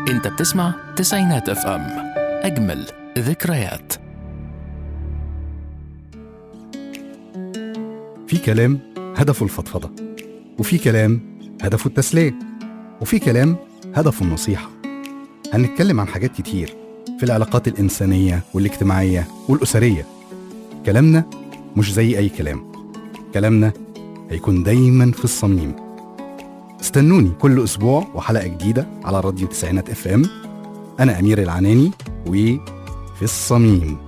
انت بتسمع تسعينات اف ام اجمل ذكريات في كلام هدفه الفضفضة وفي كلام هدفه التسلية وفي كلام هدفه النصيحة هنتكلم عن حاجات كتير في العلاقات الإنسانية والاجتماعية والأسرية كلامنا مش زي أي كلام كلامنا هيكون دايما في الصميم استنوني كل أسبوع وحلقة جديدة على راديو تسعينات اف ام أنا أمير العناني وفي الصميم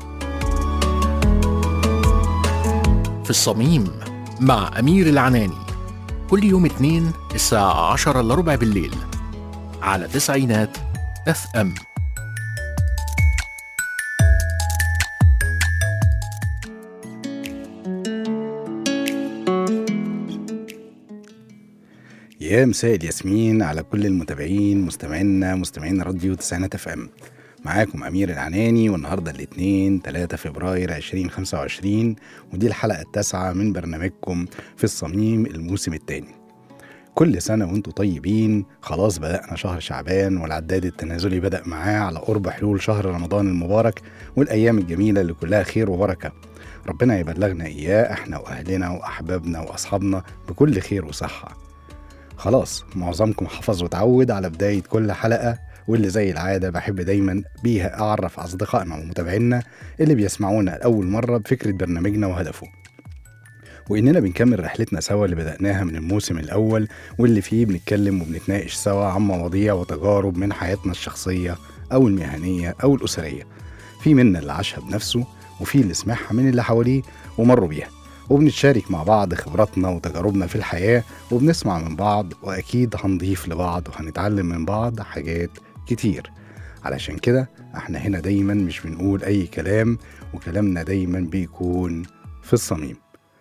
في الصميم مع أمير العناني كل يوم اثنين الساعة عشرة إلا ربع بالليل على تسعينات اف ام يا مساء الياسمين على كل المتابعين مستمعينا مستمعين راديو تسعينات اف ام معاكم امير العناني والنهارده الاثنين 3 فبراير 2025 ودي الحلقه التاسعه من برنامجكم في الصميم الموسم الثاني كل سنه وانتم طيبين خلاص بدانا شهر شعبان والعداد التنازلي بدا معاه على قرب حلول شهر رمضان المبارك والايام الجميله اللي كلها خير وبركه ربنا يبلغنا اياه احنا واهلنا واحبابنا واصحابنا بكل خير وصحه خلاص معظمكم حفظ وتعود على بداية كل حلقة واللي زي العادة بحب دايما بيها أعرف أصدقائنا ومتابعينا اللي بيسمعونا لأول مرة بفكرة برنامجنا وهدفه وإننا بنكمل رحلتنا سوا اللي بدأناها من الموسم الأول واللي فيه بنتكلم وبنتناقش سوا عن مواضيع وتجارب من حياتنا الشخصية أو المهنية أو الأسرية في منا اللي عاشها بنفسه وفي اللي سمعها من اللي حواليه ومروا بيها وبنتشارك مع بعض خبراتنا وتجاربنا في الحياة وبنسمع من بعض وأكيد هنضيف لبعض وهنتعلم من بعض حاجات كتير علشان كده احنا هنا دايما مش بنقول أي كلام وكلامنا دايما بيكون في الصميم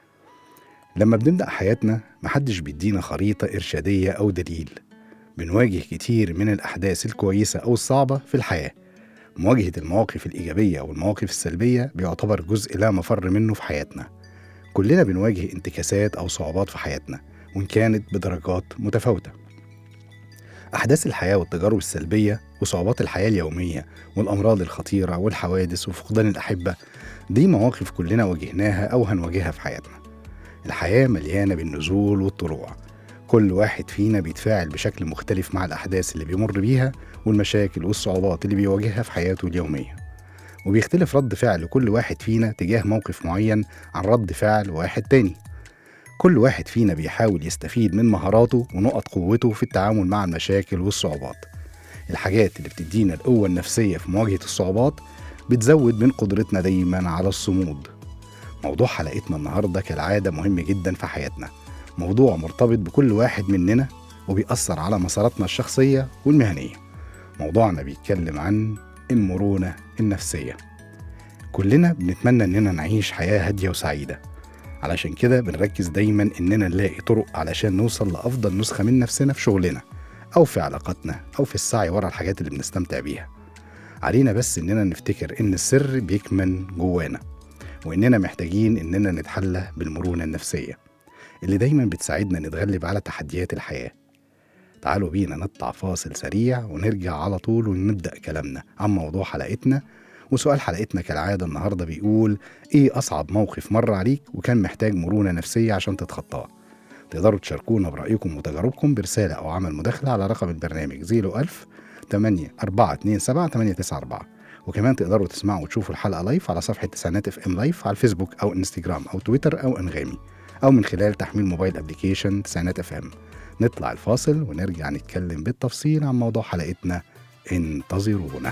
لما بنبدأ حياتنا محدش بيدينا خريطة إرشادية أو دليل بنواجه كتير من الأحداث الكويسة أو الصعبة في الحياة مواجهة المواقف الإيجابية والمواقف السلبية بيعتبر جزء لا مفر منه في حياتنا كلنا بنواجه انتكاسات أو صعوبات في حياتنا وإن كانت بدرجات متفاوتة أحداث الحياة والتجارب السلبية وصعوبات الحياة اليومية والأمراض الخطيرة والحوادث وفقدان الأحبة دي مواقف كلنا واجهناها أو هنواجهها في حياتنا الحياة مليانة بالنزول والطلوع كل واحد فينا بيتفاعل بشكل مختلف مع الأحداث اللي بيمر بيها والمشاكل والصعوبات اللي بيواجهها في حياته اليومية وبيختلف رد فعل كل واحد فينا تجاه موقف معين عن رد فعل واحد تاني كل واحد فينا بيحاول يستفيد من مهاراته ونقط قوته في التعامل مع المشاكل والصعوبات الحاجات اللي بتدينا القوة النفسية في مواجهة الصعوبات بتزود من قدرتنا دايما على الصمود موضوع حلقتنا النهاردة كالعادة مهم جدا في حياتنا موضوع مرتبط بكل واحد مننا وبيأثر على مساراتنا الشخصية والمهنية موضوعنا بيتكلم عن المرونة النفسية كلنا بنتمنى إننا نعيش حياة هادية وسعيدة علشان كده بنركز دايما إننا نلاقي طرق علشان نوصل لأفضل نسخة من نفسنا في شغلنا أو في علاقاتنا أو في السعي ورا الحاجات اللي بنستمتع بيها علينا بس إننا نفتكر إن السر بيكمن جوانا وإننا محتاجين إننا نتحلى بالمرونة النفسية اللي دايما بتساعدنا نتغلب على تحديات الحياة تعالوا بينا نطلع فاصل سريع ونرجع على طول ونبدأ كلامنا عن موضوع حلقتنا وسؤال حلقتنا كالعادة النهاردة بيقول إيه أصعب موقف مر عليك وكان محتاج مرونة نفسية عشان تتخطاه تقدروا تشاركونا برأيكم وتجاربكم برسالة أو عمل مداخلة على رقم البرنامج 01000 8 427 894 وكمان تقدروا تسمعوا وتشوفوا الحلقة لايف على صفحة تسعينات اف ام لايف على الفيسبوك أو انستجرام أو تويتر أو أنغامي أو من خلال تحميل موبايل ابلكيشن تسعينات اف ام نطلع الفاصل ونرجع نتكلم بالتفصيل عن موضوع حلقتنا انتظرونا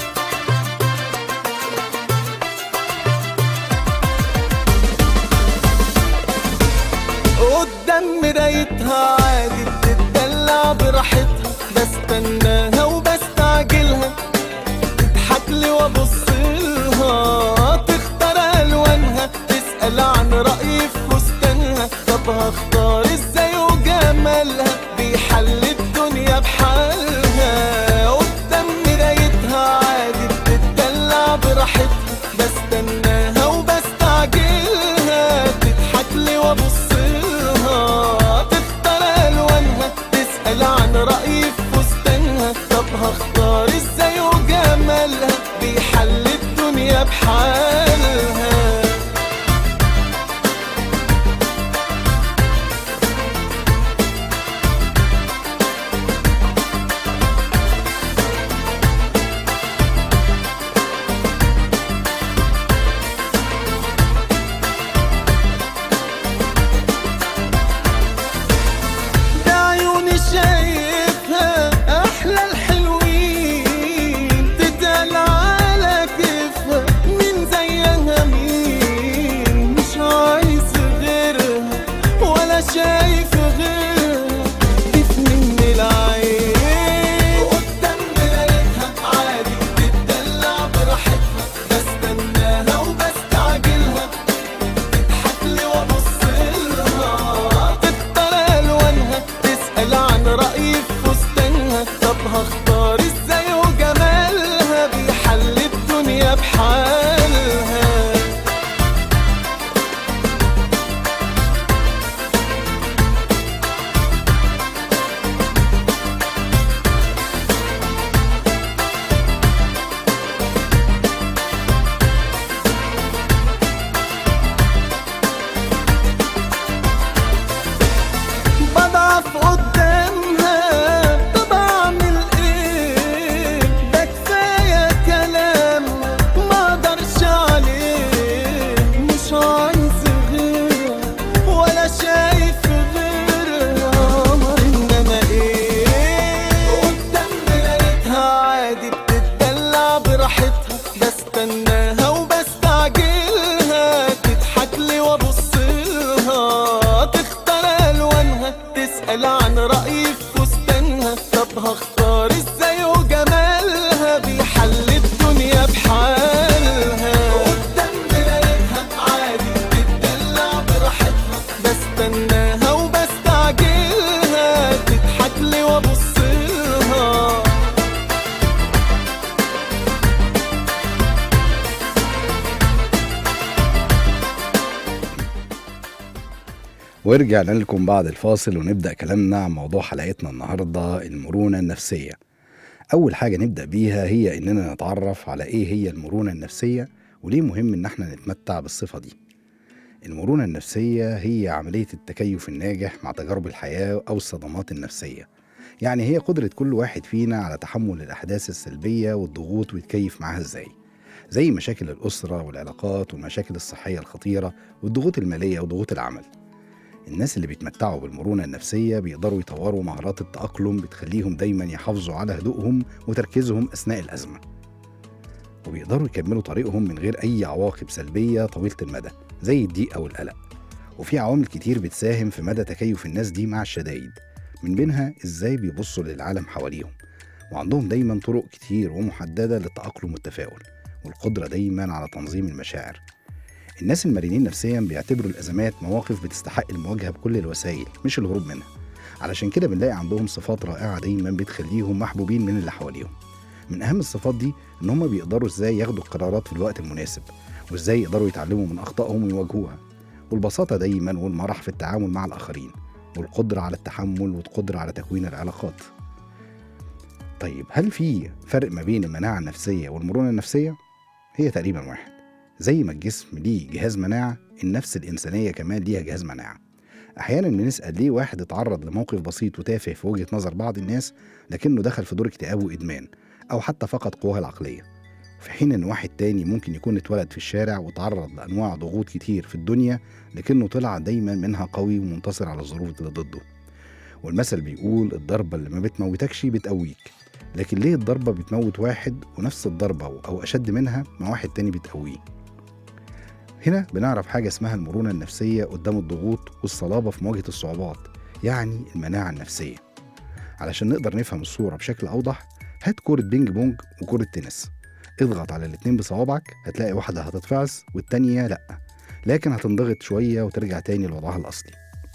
قدام مرايتها عادي بتدلع براحتها بستناها وبستعجلها تضحك لي وابص لها تختار الوانها تسال عن رايي في فستانها طب هختار ازاي وجمالها بيحل الدنيا بحالها قدام مرايتها عادي بتدلع براحتها بستناها وبستعجلها تضحك لي وابص لها تختار الوانها تسال عن رايي في فستانها طب هختار عن رأيي في فستانها طب هختار ازاي وجمالها بيحل الدنيا بحالها قدام مرايتها عادي بتدلع براحتها بستناها وبستعجلها تضحك لي وابص لها ورجعنا لكم بعد الفاصل ونبدأ كلامنا عن موضوع حلقتنا النهاردة المرونة النفسية أول حاجة نبدأ بيها هي إننا نتعرف على إيه هي المرونة النفسية وليه مهم إن احنا نتمتع بالصفة دي المرونة النفسية هي عملية التكيف الناجح مع تجارب الحياة أو الصدمات النفسية يعني هي قدرة كل واحد فينا على تحمل الأحداث السلبية والضغوط ويتكيف معاها إزاي زي مشاكل الأسرة والعلاقات والمشاكل الصحية الخطيرة والضغوط المالية وضغوط العمل الناس اللي بيتمتعوا بالمرونة النفسية بيقدروا يطوروا مهارات التأقلم بتخليهم دايما يحافظوا على هدوءهم وتركيزهم أثناء الأزمة وبيقدروا يكملوا طريقهم من غير أي عواقب سلبية طويلة المدى زي الضيق أو القلق وفي عوامل كتير بتساهم في مدى تكيف الناس دي مع الشدائد من بينها إزاي بيبصوا للعالم حواليهم وعندهم دايما طرق كتير ومحددة للتأقلم والتفاؤل والقدرة دايما على تنظيم المشاعر الناس المرنين نفسيا بيعتبروا الأزمات مواقف بتستحق المواجهة بكل الوسائل مش الهروب منها علشان كده بنلاقي عندهم صفات رائعة دايما بتخليهم محبوبين من اللي حواليهم من أهم الصفات دي إن هم بيقدروا إزاي ياخدوا القرارات في الوقت المناسب وإزاي يقدروا يتعلموا من أخطائهم ويواجهوها والبساطة دايما والمرح في التعامل مع الآخرين والقدرة على التحمل والقدرة على تكوين العلاقات طيب هل في فرق ما بين المناعة النفسية والمرونة النفسية؟ هي تقريبا واحد زي ما الجسم ليه جهاز مناعة النفس الإنسانية كمان ليها جهاز مناعة أحيانا بنسأل ليه واحد اتعرض لموقف بسيط وتافه في وجهة نظر بعض الناس لكنه دخل في دور اكتئاب وإدمان أو حتى فقد قواه العقلية في حين إن واحد تاني ممكن يكون اتولد في الشارع وتعرض لأنواع ضغوط كتير في الدنيا لكنه طلع دايما منها قوي ومنتصر على الظروف اللي ضده والمثل بيقول الضربة اللي ما بتموتكش بتقويك لكن ليه الضربة بتموت واحد ونفس الضربة أو أشد منها مع واحد تاني بتقويه هنا بنعرف حاجة اسمها المرونة النفسية قدام الضغوط والصلابة في مواجهة الصعوبات يعني المناعة النفسية علشان نقدر نفهم الصورة بشكل أوضح هات كورة بينج بونج وكورة تنس اضغط على الاتنين بصوابعك هتلاقي واحدة هتتفعس والتانية لأ لكن هتنضغط شوية وترجع تاني لوضعها الأصلي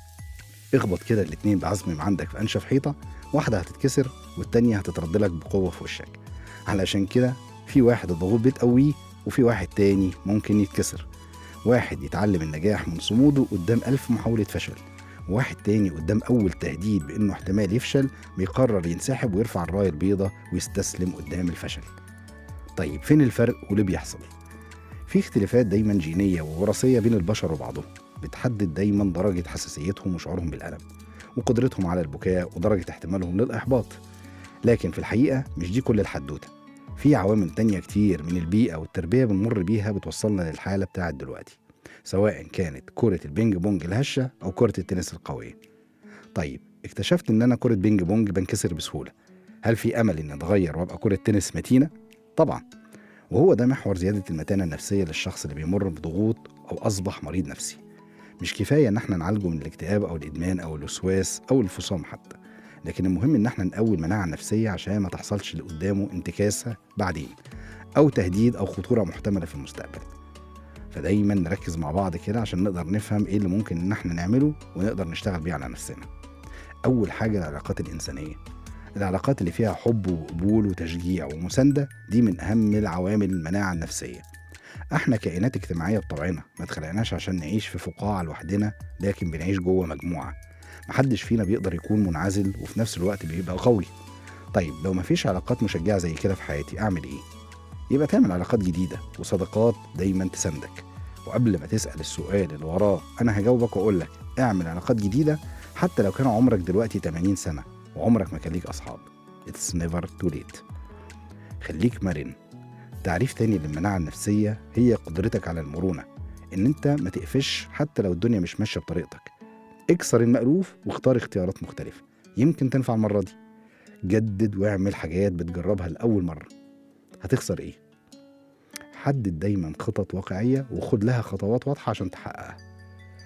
اخبط كده الاتنين بعزم من عندك في أنشف حيطة واحدة هتتكسر والتانية هتترد لك بقوة في وشك علشان كده في واحد الضغوط بتقويه وفي واحد تاني ممكن يتكسر واحد يتعلم النجاح من صموده قدام ألف محاولة فشل وواحد تاني قدام أول تهديد بإنه احتمال يفشل بيقرر ينسحب ويرفع الراية البيضاء ويستسلم قدام الفشل طيب فين الفرق وليه بيحصل؟ في اختلافات دايما جينية ووراثية بين البشر وبعضهم بتحدد دايما درجة حساسيتهم وشعورهم بالألم وقدرتهم على البكاء ودرجة احتمالهم للإحباط لكن في الحقيقة مش دي كل الحدوتة في عوامل تانية كتير من البيئة والتربية بنمر بيها بتوصلنا للحالة بتاعت دلوقتي سواء كانت كرة البينج بونج الهشة أو كرة التنس القوية طيب اكتشفت إن أنا كرة بينج بونج بنكسر بسهولة هل في أمل إني أتغير وأبقى كرة تنس متينة؟ طبعا وهو ده محور زيادة المتانة النفسية للشخص اللي بيمر بضغوط أو أصبح مريض نفسي مش كفاية إن احنا نعالجه من الاكتئاب أو الإدمان أو الوسواس أو الفصام حتى لكن المهم إن احنا نقوي المناعة النفسية عشان ما تحصلش اللي قدامه انتكاسة بعدين أو تهديد أو خطورة محتملة في المستقبل فدايما نركز مع بعض كده عشان نقدر نفهم ايه اللي ممكن ان احنا نعمله ونقدر نشتغل بيه على نفسنا اول حاجه العلاقات الانسانيه العلاقات اللي فيها حب وقبول وتشجيع ومسانده دي من اهم العوامل المناعه النفسيه احنا كائنات اجتماعيه بطبعنا ما اتخلقناش عشان نعيش في فقاعه لوحدنا لكن بنعيش جوه مجموعه محدش فينا بيقدر يكون منعزل وفي نفس الوقت بيبقى قوي طيب لو مفيش علاقات مشجعه زي كده في حياتي اعمل ايه يبقى تعمل علاقات جديدة وصداقات دايما تساندك وقبل ما تسأل السؤال اللي وراه أنا هجاوبك وأقول لك اعمل علاقات جديدة حتى لو كان عمرك دلوقتي 80 سنة وعمرك ما كان ليك أصحاب It's never too late خليك مرن تعريف تاني للمناعة النفسية هي قدرتك على المرونة إن أنت ما تقفش حتى لو الدنيا مش ماشية بطريقتك اكسر المألوف واختار اختيارات مختلفة يمكن تنفع المرة دي جدد واعمل حاجات بتجربها لأول مرة هتخسر ايه حدد دايما خطط واقعية وخد لها خطوات واضحة عشان تحققها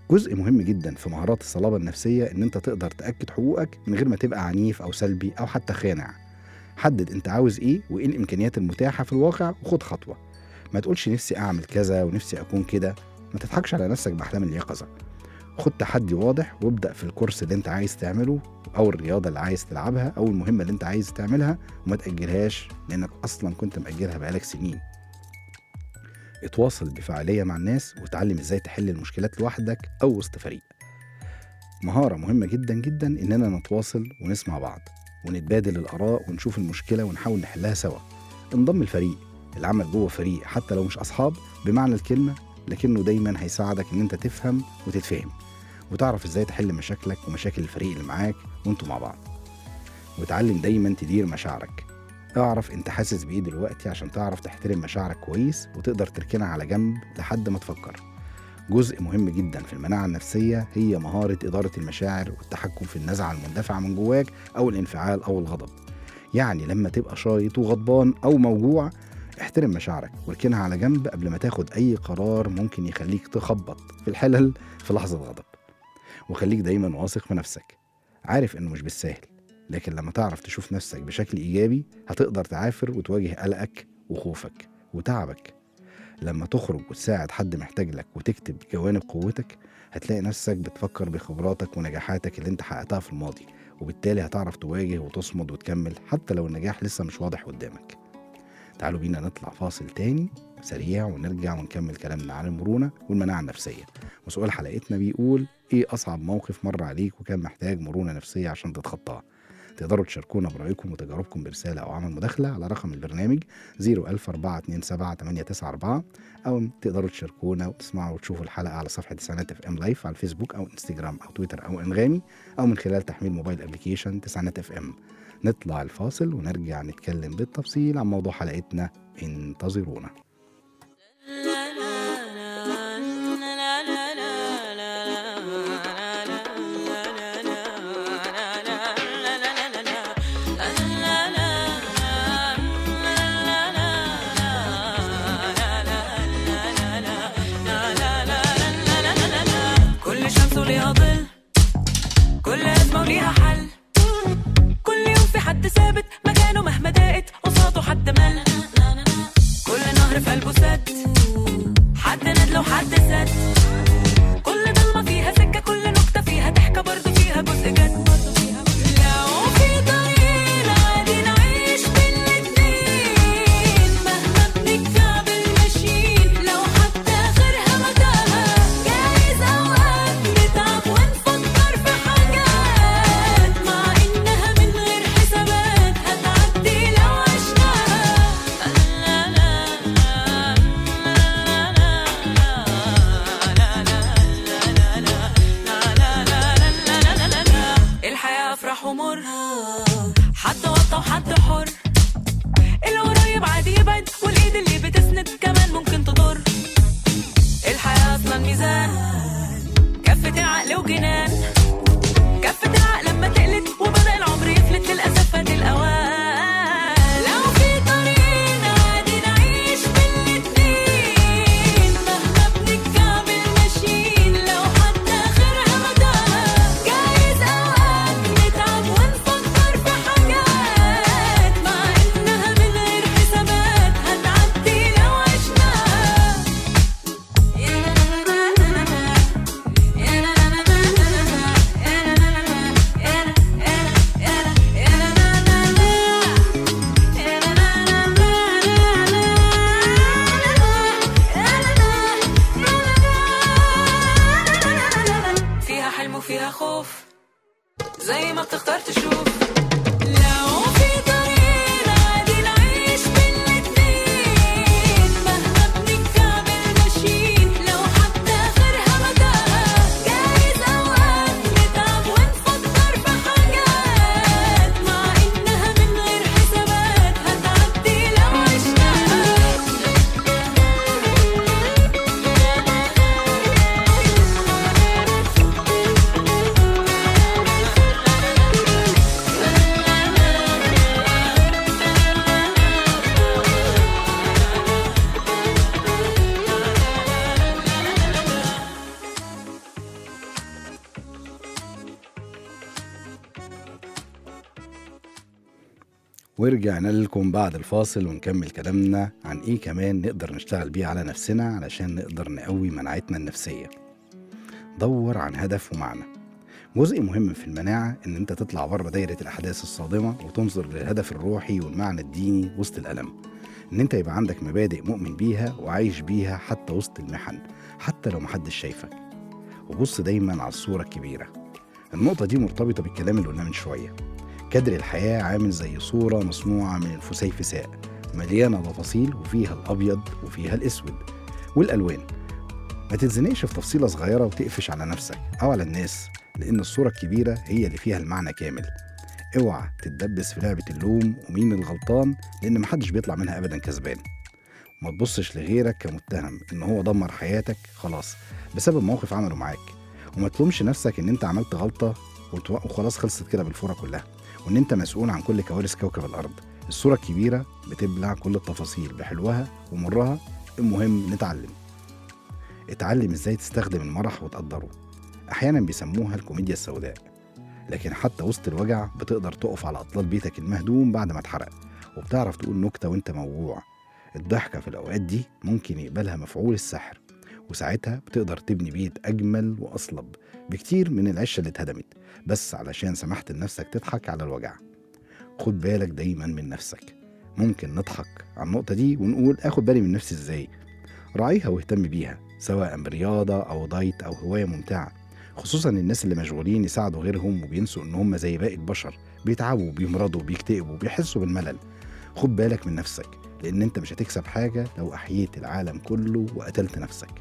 جزء مهم جدا في مهارات الصلابة النفسية إن أنت تقدر تأكد حقوقك من غير ما تبقى عنيف أو سلبي أو حتى خانع حدد أنت عاوز إيه وإيه الإمكانيات المتاحة في الواقع وخد خطوة ما تقولش نفسي أعمل كذا ونفسي أكون كده ما تضحكش على نفسك بأحلام اليقظة خد تحدي واضح وابدأ في الكورس اللي أنت عايز تعمله أو الرياضة اللي عايز تلعبها أو المهمة اللي أنت عايز تعملها وما تأجلهاش لأنك أصلا كنت مأجلها بقالك سنين اتواصل بفعالية مع الناس وتعلم ازاي تحل المشكلات لوحدك أو وسط فريق مهارة مهمة جدا جدا إننا نتواصل ونسمع بعض ونتبادل الآراء ونشوف المشكلة ونحاول نحلها سوا انضم الفريق العمل جوه فريق حتى لو مش أصحاب بمعنى الكلمة لكنه دايما هيساعدك إن أنت تفهم وتتفهم وتعرف ازاي تحل مشاكلك ومشاكل الفريق اللي معاك وانتوا مع بعض وتعلم دايما تدير مشاعرك اعرف انت حاسس بايه دلوقتي عشان تعرف تحترم مشاعرك كويس وتقدر تركنها على جنب لحد ما تفكر جزء مهم جدا في المناعة النفسية هي مهارة إدارة المشاعر والتحكم في النزعة المندفعة من جواك أو الانفعال أو الغضب يعني لما تبقى شايط وغضبان أو موجوع احترم مشاعرك واركنها على جنب قبل ما تاخد أي قرار ممكن يخليك تخبط في الحلل في لحظة غضب وخليك دايما واثق في نفسك عارف إنه مش بالسهل لكن لما تعرف تشوف نفسك بشكل إيجابي هتقدر تعافر وتواجه قلقك وخوفك وتعبك لما تخرج وتساعد حد محتاج لك وتكتب جوانب قوتك هتلاقي نفسك بتفكر بخبراتك ونجاحاتك اللي انت حققتها في الماضي وبالتالي هتعرف تواجه وتصمد وتكمل حتى لو النجاح لسه مش واضح قدامك تعالوا بينا نطلع فاصل تاني سريع ونرجع ونكمل كلامنا عن المرونة والمناعة النفسية وسؤال حلقتنا بيقول ايه أصعب موقف مر عليك وكان محتاج مرونة نفسية عشان تتخطاه تقدروا تشاركونا برأيكم وتجاربكم برسالة أو عمل مداخلة على رقم البرنامج 01427 أو تقدروا تشاركونا وتسمعوا وتشوفوا الحلقة على صفحة تسعينات اف ام لايف على الفيسبوك أو انستجرام أو تويتر أو انغامي أو من خلال تحميل موبايل ابلكيشن تسعينات اف ام نطلع الفاصل ونرجع نتكلم بالتفصيل عن موضوع حلقتنا انتظرونا كل شمس وليها ظل كل أزمة وليها حل كل يوم في حد ثابت مكانه مهما ضاقت قصاده حد مل كل نهر في قلبه سد حد ندل وحد سد كل ضلمة فيها سكة كل نكتة فيها ضحكة برضه فيها جزء جد لو في طريق عادي نعيش بالاتنين مهما بنكعبل ماشيين لو حتى آخرها متاهة جايز أوقات نتعب ونفكر في حاجات مع إنها من غير حسابات هتعدي لو عشناها الحياة أفراح ومر حد وطى وحد حر القريب عادي يبعد والإيد اللي بتسند كمان ممكن تضر الحياة أصلا ميزان كفة العقل وجنان كفة العقل لما تقلت وبدأ العمر يفلت للأسف فات الأوان لو في طريق عادي نعيش بالاتنين مهما بنكعبل ماشيين لو حتى آخرها متاهة جايز أوقات نتعب ونفكر في حاجات مع إنها من غير حسابات هتعدي لو عشناها فيها حلم وفيها خوف زي ما بتختار تشوف لو في طريق عادي نعيش بالاتنين مهما بنكعبل ماشيين لو حتى آخرها متاهة جايز أوقات نتعب ونفكر في حاجات مع إنها من غير حسابات هتعدي لو عشناها ورجعنا لكم بعد الفاصل ونكمل كلامنا عن ايه كمان نقدر نشتغل بيه على نفسنا علشان نقدر نقوي مناعتنا النفسية دور عن هدف ومعنى جزء مهم في المناعة إن أنت تطلع بره دايرة الأحداث الصادمة وتنظر للهدف الروحي والمعنى الديني وسط الألم إن أنت يبقى عندك مبادئ مؤمن بيها وعايش بيها حتى وسط المحن حتى لو محدش شايفك وبص دايما على الصورة الكبيرة النقطة دي مرتبطة بالكلام اللي قلناه من شوية كادر الحياة عامل زي صورة مصنوعة من الفسيفساء مليانة تفاصيل وفيها الأبيض وفيها الأسود والألوان ما تتزنقش في تفصيلة صغيرة وتقفش على نفسك أو على الناس لأن الصورة الكبيرة هي اللي فيها المعنى كامل اوعى تتدبس في لعبة اللوم ومين الغلطان لأن محدش بيطلع منها أبدا كسبان ما تبصش لغيرك كمتهم إن هو دمر حياتك خلاص بسبب موقف عمله معاك وما تلومش نفسك إن أنت عملت غلطة وتو- وخلاص خلصت كده بالفورة كلها وإن أنت مسؤول عن كل كوارث كوكب الأرض الصورة الكبيرة بتبلع كل التفاصيل بحلوها ومرها المهم نتعلم اتعلم ازاي تستخدم المرح وتقدره احيانا بيسموها الكوميديا السوداء لكن حتى وسط الوجع بتقدر تقف على اطلال بيتك المهدوم بعد ما اتحرق وبتعرف تقول نكته وانت موجوع الضحكه في الاوقات دي ممكن يقبلها مفعول السحر وساعتها بتقدر تبني بيت اجمل واصلب بكتير من العشه اللي اتهدمت بس علشان سمحت لنفسك تضحك على الوجع خد بالك دايما من نفسك ممكن نضحك على النقطه دي ونقول اخد بالي من نفسي ازاي راعيها واهتم بيها سواء برياضة أو دايت أو هواية ممتعة خصوصا الناس اللي مشغولين يساعدوا غيرهم وبينسوا إن هم زي باقي البشر بيتعبوا بيمرضوا بيكتئبوا بيحسوا بالملل خد بالك من نفسك لأن أنت مش هتكسب حاجة لو أحييت العالم كله وقتلت نفسك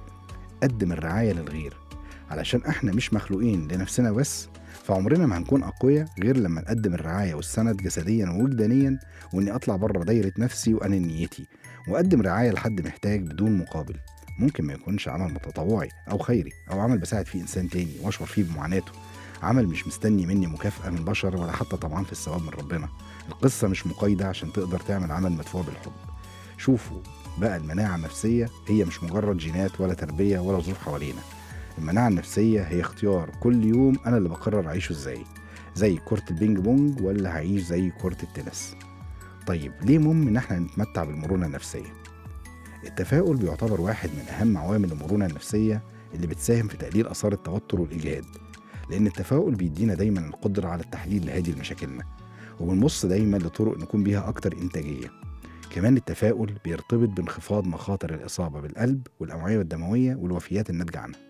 قدم الرعاية للغير علشان احنا مش مخلوقين لنفسنا بس فعمرنا ما هنكون أقوياء غير لما نقدم الرعاية والسند جسديا ووجدانيا وإني أطلع بره دايرة نفسي وأنا نيتي وأقدم رعاية لحد محتاج بدون مقابل ممكن ما يكونش عمل متطوعي أو خيري أو عمل بساعد فيه إنسان تاني وأشعر فيه بمعاناته عمل مش مستني مني مكافأة من بشر ولا حتى طبعا في الثواب من ربنا القصة مش مقايدة عشان تقدر تعمل عمل مدفوع بالحب شوفوا بقى المناعة النفسية هي مش مجرد جينات ولا تربية ولا ظروف حوالينا المناعة النفسية هي اختيار كل يوم أنا اللي بقرر أعيشه إزاي زي كرة البينج بونج ولا هعيش زي كرة التنس طيب ليه مهم إن احنا نتمتع بالمرونة النفسية؟ التفاؤل بيعتبر واحد من أهم عوامل المرونة النفسية اللي بتساهم في تقليل آثار التوتر والإجهاد لأن التفاؤل بيدينا دايما القدرة على التحليل الهادي لمشاكلنا وبنبص دايما لطرق نكون بيها أكتر إنتاجية كمان التفاؤل بيرتبط بانخفاض مخاطر الإصابة بالقلب والأوعية الدموية والوفيات الناتجة عنها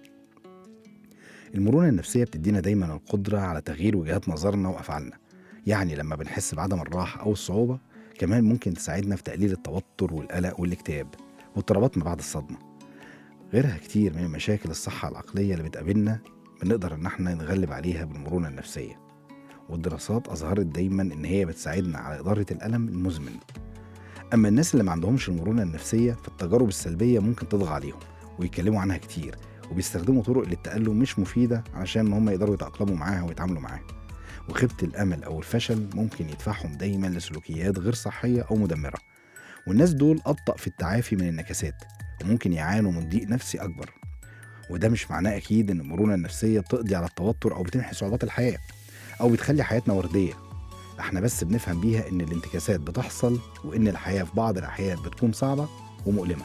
المرونة النفسية بتدينا دايما القدرة على تغيير وجهات نظرنا وأفعالنا يعني لما بنحس بعدم الراحة أو الصعوبة كمان ممكن تساعدنا في تقليل التوتر والقلق والاكتئاب واضطرابات ما بعد الصدمة غيرها كتير من مشاكل الصحة العقلية اللي بتقابلنا بنقدر إن احنا نتغلب عليها بالمرونة النفسية والدراسات أظهرت دايما إن هي بتساعدنا على إدارة الألم المزمن أما الناس اللي ما عندهمش المرونة النفسية فالتجارب السلبية ممكن تطغى عليهم ويتكلموا عنها كتير وبيستخدموا طرق للتألم مش مفيدة عشان إن هم يقدروا يتأقلموا معاها ويتعاملوا معاها وخيبة الأمل أو الفشل ممكن يدفعهم دايما لسلوكيات غير صحية أو مدمرة والناس دول أبطأ في التعافي من النكسات وممكن يعانوا من ضيق نفسي أكبر وده مش معناه أكيد إن المرونة النفسية بتقضي على التوتر أو بتمحي صعوبات الحياة أو بتخلي حياتنا وردية احنا بس بنفهم بيها إن الانتكاسات بتحصل وإن الحياة في بعض الأحيان بتكون صعبة ومؤلمة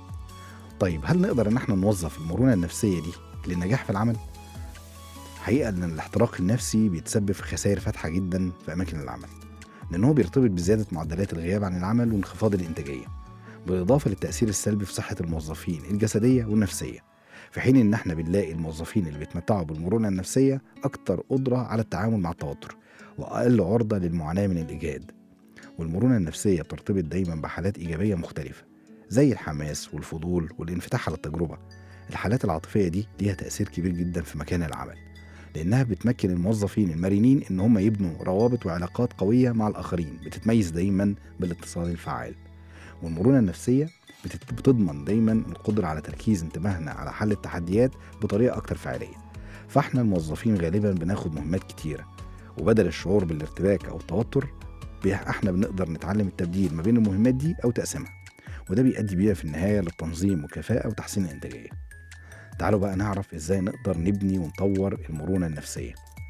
طيب هل نقدر إن احنا نوظف المرونة النفسية دي للنجاح في العمل؟ حقيقة إن الاحتراق النفسي بيتسبب في خسائر فادحة جدا في أماكن العمل لأن هو بيرتبط بزيادة معدلات الغياب عن العمل وانخفاض الإنتاجية بالإضافة للتأثير السلبي في صحة الموظفين الجسدية والنفسية في حين إن احنا بنلاقي الموظفين اللي بيتمتعوا بالمرونة النفسية أكتر قدرة على التعامل مع التوتر وأقل عرضة للمعاناة من الإجهاد والمرونة النفسية بترتبط دايما بحالات إيجابية مختلفة زي الحماس والفضول والانفتاح على التجربة الحالات العاطفية دي ليها تأثير كبير جدا في مكان العمل لأنها بتمكن الموظفين المرنين إن هم يبنوا روابط وعلاقات قوية مع الآخرين بتتميز دايما بالاتصال الفعال والمرونة النفسية بتت- بتضمن دايما القدرة على تركيز انتباهنا على حل التحديات بطريقة أكتر فعالية فاحنا الموظفين غالبا بناخد مهمات كتيرة وبدل الشعور بالارتباك أو التوتر بي- احنا بنقدر نتعلم التبديل ما بين المهمات دي أو تقسيمها وده بيؤدي بينا في النهاية للتنظيم وكفاءة وتحسين الإنتاجية تعالوا بقى نعرف إزاي نقدر نبني ونطور المرونة النفسية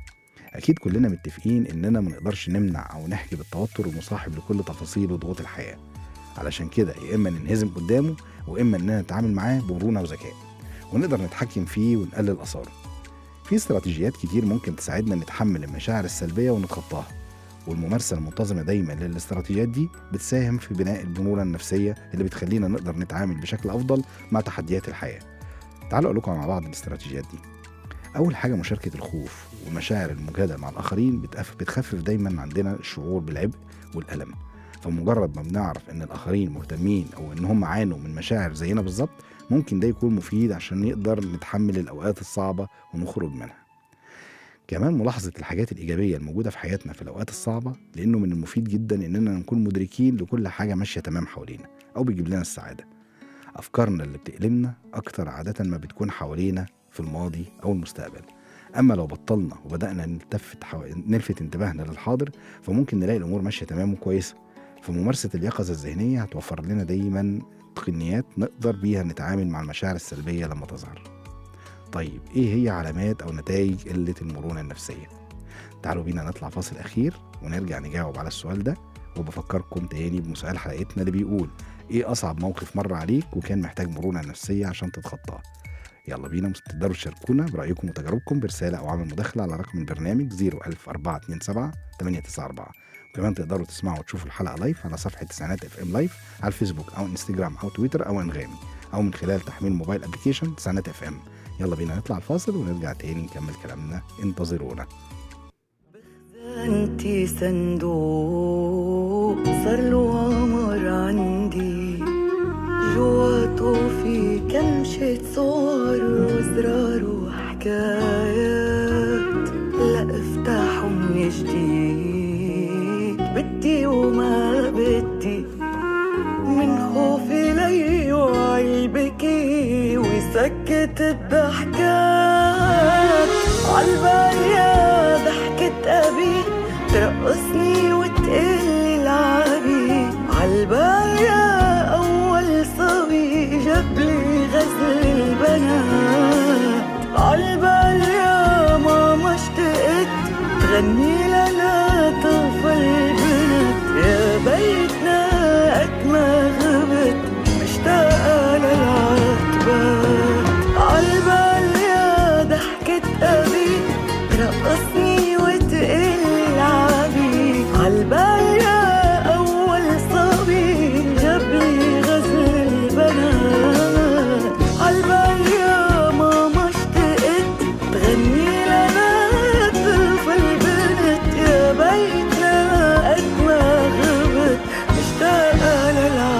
أكيد كلنا متفقين إننا ما نقدرش نمنع أو نحجب التوتر المصاحب لكل تفاصيل وضغوط الحياة علشان كده يا إما ننهزم قدامه وإما إننا نتعامل معاه بمرونة وذكاء ونقدر نتحكم فيه ونقلل آثاره في استراتيجيات كتير ممكن تساعدنا نتحمل المشاعر السلبية ونتخطاها والممارسة المنتظمة دايما للاستراتيجيات دي بتساهم في بناء المرونة النفسية اللي بتخلينا نقدر نتعامل بشكل أفضل مع تحديات الحياة تعالوا أقول لكم مع بعض الاستراتيجيات دي أول حاجة مشاركة الخوف والمشاعر المجهدة مع الآخرين بتخف بتخفف دايما عندنا الشعور بالعبء والألم فمجرد ما بنعرف إن الآخرين مهتمين أو إن هم عانوا من مشاعر زينا بالظبط ممكن ده يكون مفيد عشان نقدر نتحمل الأوقات الصعبة ونخرج منها كمان ملاحظة الحاجات الإيجابية الموجودة في حياتنا في الأوقات الصعبة لأنه من المفيد جدا إننا نكون مدركين لكل حاجة ماشية تمام حوالينا أو بيجيب لنا السعادة أفكارنا اللي بتألمنا أكتر عادة ما بتكون حوالينا في الماضي أو المستقبل أما لو بطلنا وبدأنا نلتفت حو... نلفت انتباهنا للحاضر فممكن نلاقي الأمور ماشية تمام وكويسة فممارسة اليقظة الذهنية هتوفر لنا دايما تقنيات نقدر بيها نتعامل مع المشاعر السلبية لما تظهر طيب ايه هي علامات او نتائج قله المرونه النفسيه تعالوا بينا نطلع فاصل اخير ونرجع نجاوب على السؤال ده وبفكركم تاني بسؤال حلقتنا اللي بيقول ايه اصعب موقف مر عليك وكان محتاج مرونه نفسيه عشان تتخطاه يلا بينا مس- تقدروا تشاركونا برايكم وتجاربكم برساله او عمل مداخله على رقم البرنامج 00427 894 وكمان تقدروا تسمعوا وتشوفوا الحلقه لايف على صفحه تسعينات اف ام لايف على الفيسبوك او انستجرام او تويتر او انغامي او من خلال تحميل موبايل ابلكيشن تسعينات اف ام يلا بينا نطلع الفاصل ونرجع تاني نكمل كلامنا انتظرونا انتي صندوق صار له عمر عندي جواته في كمشة صور وزرار وحكايات لا افتحه من جديد بدي وما بدي من خوفي لي وعي البكي ويسكت الضحكات عالبال يا ضحكة أبي ترقصني وتقلي العبي عالبال يا أول صبي جابلي غزل البنات عالبال يا ماما اشتقت تغني لنا طفل بنت يا بيتنا قد ما غبت مشتاقة للعتبات عالبال يا ضحكة أبي ترقصني وتقلي العبي عالبال يا أول صبي جابلي غزل البنات عالبال يا ماما اشتقت تغني لنا طفل بنت يا بيتنا قد ما غبت مشتاقة للعتبات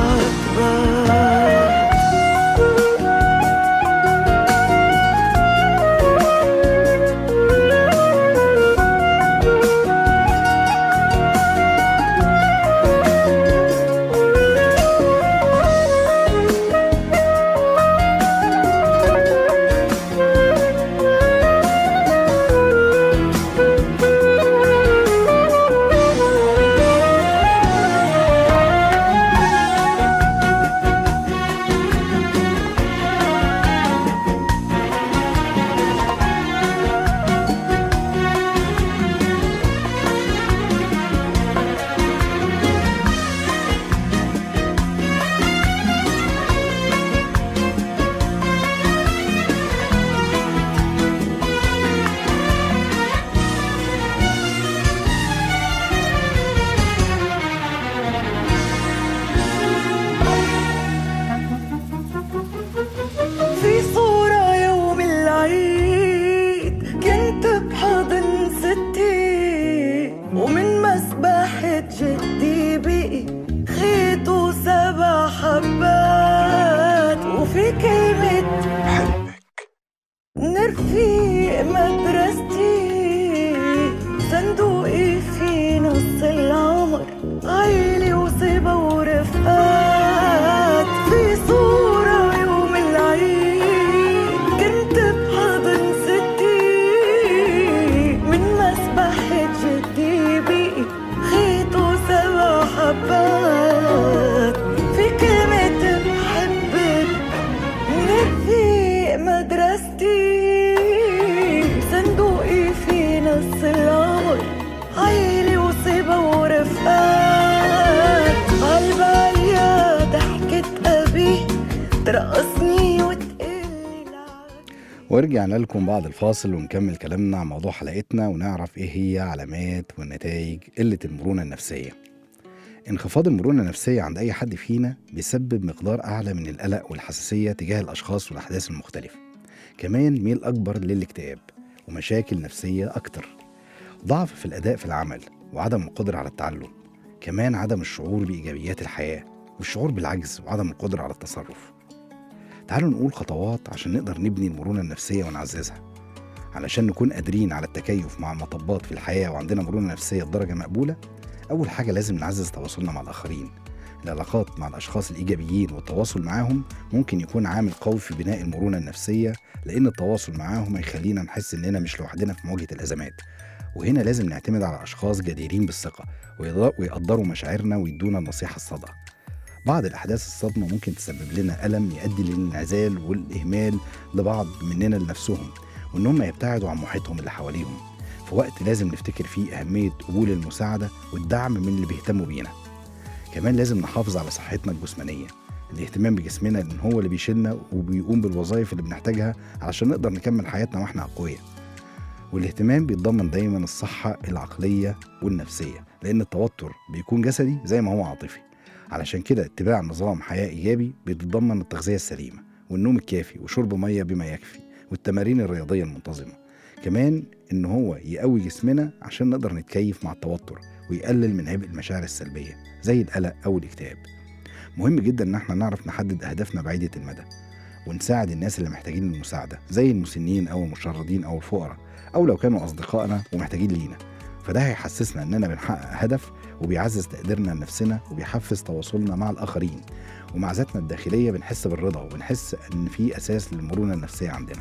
ورجعنا لكم بعد الفاصل ونكمل كلامنا عن موضوع حلقتنا ونعرف ايه هي علامات ونتائج قلة المرونة النفسية انخفاض المرونة النفسية عند أي حد فينا بيسبب مقدار أعلى من القلق والحساسية تجاه الأشخاص والأحداث المختلفة كمان ميل أكبر للاكتئاب ومشاكل نفسية أكتر ضعف في الأداء في العمل وعدم القدرة على التعلم كمان عدم الشعور بإيجابيات الحياة والشعور بالعجز وعدم القدرة على التصرف تعالوا نقول خطوات عشان نقدر نبني المرونة النفسية ونعززها علشان نكون قادرين على التكيف مع المطبات في الحياة وعندنا مرونة نفسية بدرجة مقبولة أول حاجة لازم نعزز تواصلنا مع الآخرين العلاقات مع الأشخاص الإيجابيين والتواصل معاهم ممكن يكون عامل قوي في بناء المرونة النفسية لأن التواصل معاهم هيخلينا نحس إننا مش لوحدنا في مواجهة الأزمات وهنا لازم نعتمد على أشخاص جديرين بالثقة ويض- ويقدروا مشاعرنا ويدونا النصيحة الصادقة بعض الأحداث الصدمة ممكن تسبب لنا ألم يؤدي للانعزال والإهمال لبعض مننا لنفسهم وإنهم يبتعدوا عن محيطهم اللي حواليهم في وقت لازم نفتكر فيه أهمية قبول المساعدة والدعم من اللي بيهتموا بينا كمان لازم نحافظ على صحتنا الجسمانية الاهتمام بجسمنا لأن هو اللي بيشيلنا وبيقوم بالوظائف اللي بنحتاجها علشان نقدر نكمل حياتنا واحنا أقوياء والاهتمام بيتضمن دايما الصحة العقلية والنفسية لأن التوتر بيكون جسدي زي ما هو عاطفي علشان كده اتباع نظام حياة إيجابي بيتضمن التغذية السليمة والنوم الكافي وشرب مية بما يكفي والتمارين الرياضية المنتظمة كمان إن هو يقوي جسمنا عشان نقدر نتكيف مع التوتر ويقلل من عبء المشاعر السلبية زي القلق أو الاكتئاب مهم جدا إن احنا نعرف نحدد أهدافنا بعيدة المدى ونساعد الناس اللي محتاجين المساعدة زي المسنين أو المشردين أو الفقراء أو لو كانوا أصدقائنا ومحتاجين لينا فده هيحسسنا إننا بنحقق هدف وبيعزز تقديرنا لنفسنا وبيحفز تواصلنا مع الآخرين ومع ذاتنا الداخلية بنحس بالرضا وبنحس إن في أساس للمرونة النفسية عندنا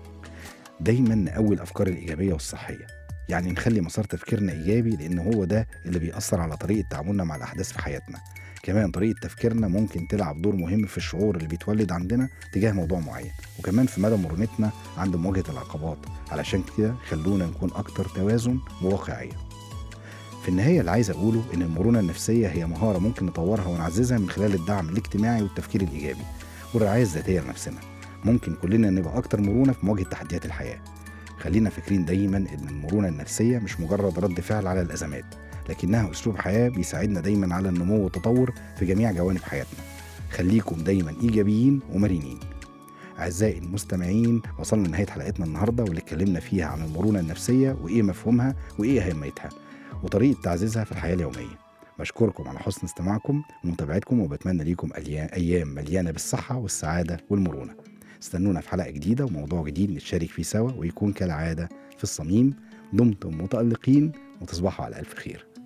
دايما نقوي الأفكار الإيجابية والصحية يعني نخلي مسار تفكيرنا إيجابي لأن هو ده اللي بيأثر على طريقة تعاملنا مع الأحداث في حياتنا كمان طريقة تفكيرنا ممكن تلعب دور مهم في الشعور اللي بيتولد عندنا تجاه موضوع معين وكمان في مدى مرونتنا عند مواجهة العقبات علشان كده خلونا نكون أكتر توازن وواقعية في النهاية اللي عايز أقوله إن المرونة النفسية هي مهارة ممكن نطورها ونعززها من خلال الدعم الاجتماعي والتفكير الإيجابي والرعاية الذاتية لنفسنا ممكن كلنا نبقى أكتر مرونة في مواجهة تحديات الحياة خلينا فاكرين دايما إن المرونة النفسية مش مجرد رد فعل على الأزمات لكنها أسلوب حياة بيساعدنا دايما على النمو والتطور في جميع جوانب حياتنا خليكم دايما إيجابيين ومرنين أعزائي المستمعين وصلنا لنهاية حلقتنا النهاردة واللي اتكلمنا فيها عن المرونة النفسية وإيه مفهومها وإيه أهميتها وطريقة تعزيزها في الحياة اليومية بشكركم على حسن استماعكم ومتابعتكم وبتمنى ليكم أليا- أيام مليانة بالصحة والسعادة والمرونة استنونا في حلقة جديدة وموضوع جديد نتشارك فيه سوا ويكون كالعادة في الصميم دمتم متألقين وتصبحوا على ألف خير